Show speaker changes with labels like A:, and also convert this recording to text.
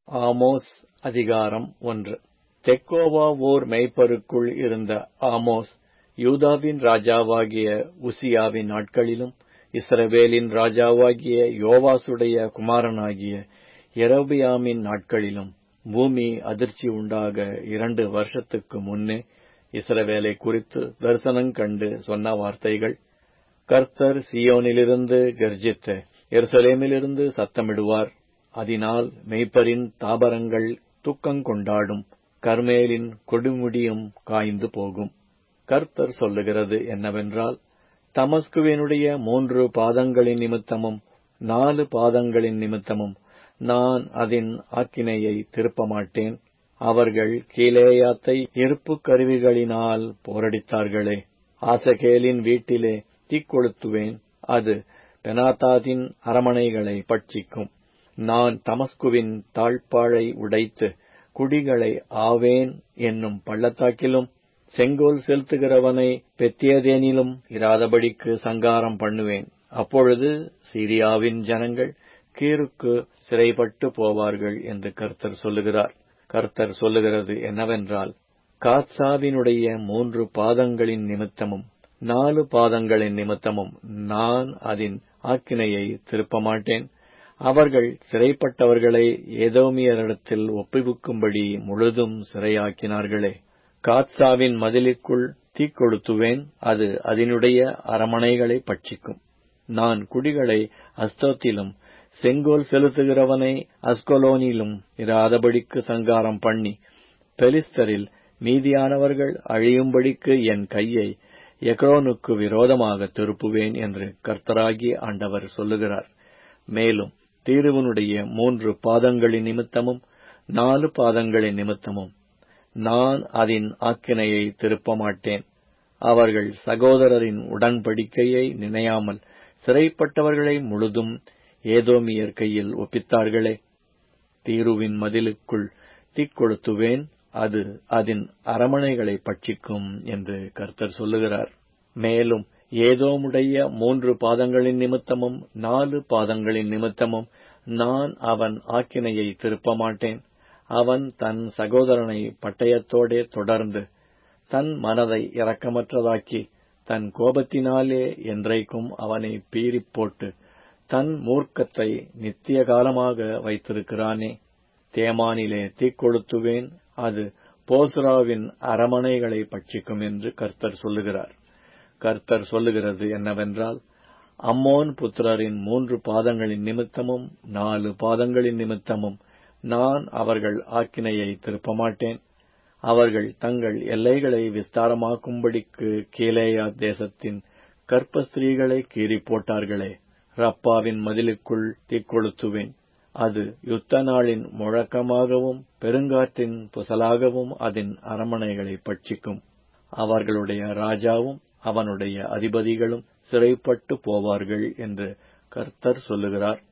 A: Amos அதிகாரம் ஒன்று தெக்கோவா ஊர் மேய்ப்பருக்குள் இருந்த ஆமோஸ் யூதாவின் ராஜாவாகிய உசியாவின் நாட்களிலும் இஸ்ரவேலின் ராஜாவாகிய யோவாசுடைய குமாரனாகிய யெரொபெயாமின் நாட்களிலும் பூமி அதிர்ச்சி உண்டாக இரண்டு வருஷத்துக்கு முன்னே இஸ்ரவேலை குறித்து தரிசனங் கண்டு சொன்ன வார்த்தைகள் கர்த்தர் சீயோனிலிருந்து கர்ஜித்து எருசலேமிலிருந்து சத்தமிடுவார் அதனால் மேய்ப்பரின் தாபரங்கள் துக்கங்கொண்டாடும் கர்மேலின் கொடுமுடியும் காய்ந்து போகும் கர்த்தர் சொல்லுகிறது என்னவென்றால் தமஸ்குவினுடைய மூன்று பாதங்களின் நிமித்தமும் நாலு பாதங்களின் நிமித்தமும் நான் அதன் ஆக்கினையை திருப்ப மாட்டேன் அவர்கள் கீலேயாத்தை இருப்பு கருவிகளினால் போரடித்தார்களே ஆசகேலின் வீட்டிலே தீக்கொளுத்துவேன் அது பெனாதாதின் அரமனைகளை பட்சிக்கும் நான் தமஸ்குவின் தாழ்பாழை உடைத்து குடிகளை ஆவேன் என்னும் பள்ளத்தாக்கிலும் செங்கோல் செலுத்துகிறவனை பெத்தியதேனிலும் இராதபடிக்கு சங்காரம் பண்ணுவேன் அப்பொழுது சீரியாவின் ஜனங்கள் கீருக்கு சிறைப்பட்டு போவார்கள் என்று கர்த்தர் சொல்லுகிறார் கர்த்தர் சொல்லுகிறது என்னவென்றால் காத்சாவினுடைய மூன்று பாதங்களின் நிமித்தமும் நாலு பாதங்களின் நிமித்தமும் நான் அதன் ஆக்கினையை திருப்ப மாட்டேன் அவர்கள் சிறைப்பட்டவர்களை ஏதோமியரிடத்தில் ஒப்புவிக்கும்படி முழுதும் சிறையாக்கினார்களே காத்சாவின் மதிலுக்குள் தீக்கொளுத்துவேன் அது அதனுடைய அரமனைகளை பட்சிக்கும் நான் குடிகளை அஸ்தோத்திலும் செங்கோல் செலுத்துகிறவனை அஸ்கொலோனிலும் இராதபடிக்கு சங்காரம் பண்ணி பெலிஸ்தரில் மீதியானவர்கள் அழியும்படிக்கு என் கையை எக்ரோனுக்கு விரோதமாக திருப்புவேன் என்று கர்த்தராகி ஆண்டவர் சொல்லுகிறார் மேலும் தீருவனுடைய மூன்று பாதங்களின் நிமித்தமும் நாலு பாதங்களின் நிமித்தமும் நான் அதன் ஆக்கினையை திருப்ப மாட்டேன் அவர்கள் சகோதரரின் உடன்படிக்கையை நினையாமல் சிறைப்பட்டவர்களை முழுதும் ஏதோமியர் கையில் ஒப்பித்தார்களே தீருவின் மதிலுக்குள் தீக்கொளுத்துவேன் அது அதன் அரமனைகளை பட்சிக்கும் என்று கர்த்தர் சொல்லுகிறார் மேலும் ஏதோமுடைய மூன்று பாதங்களின் நிமித்தமும் நாலு பாதங்களின் நிமித்தமும் நான் அவன் ஆக்கினையை திருப்ப மாட்டேன் அவன் தன் சகோதரனை பட்டயத்தோடே தொடர்ந்து தன் மனதை இரக்கமற்றதாக்கி தன் கோபத்தினாலே என்றைக்கும் அவனை பீறிப் போட்டு தன் மூர்க்கத்தை நித்திய காலமாக வைத்திருக்கிறானே தேமானிலே தீக்கொளுத்துவேன் அது போஸ்ராவின் அரமனைகளை பட்சிக்கும் என்று கர்த்தர் சொல்லுகிறார் கர்த்தர் சொல்லுகிறது என்னவென்றால் அம்மோன் புத்திரரின் மூன்று பாதங்களின் நிமித்தமும் நாலு பாதங்களின் நிமித்தமும் நான் அவர்கள் ஆக்கினையை திருப்ப மாட்டேன் அவர்கள் தங்கள் எல்லைகளை விஸ்தாரமாக்கும்படிக்கு கீழேயா தேசத்தின் கற்ப ஸ்திரீகளை கீறி போட்டார்களே ரப்பாவின் மதிலுக்குள் தீக்கொளுத்துவேன் அது யுத்த நாளின் முழக்கமாகவும் பெருங்காற்றின் புசலாகவும் அதன் அரமனைகளை பட்சிக்கும் அவர்களுடைய ராஜாவும் அவனுடைய அதிபதிகளும் சிறைப்பட்டு போவார்கள் என்று கர்த்தர் சொல்லுகிறார்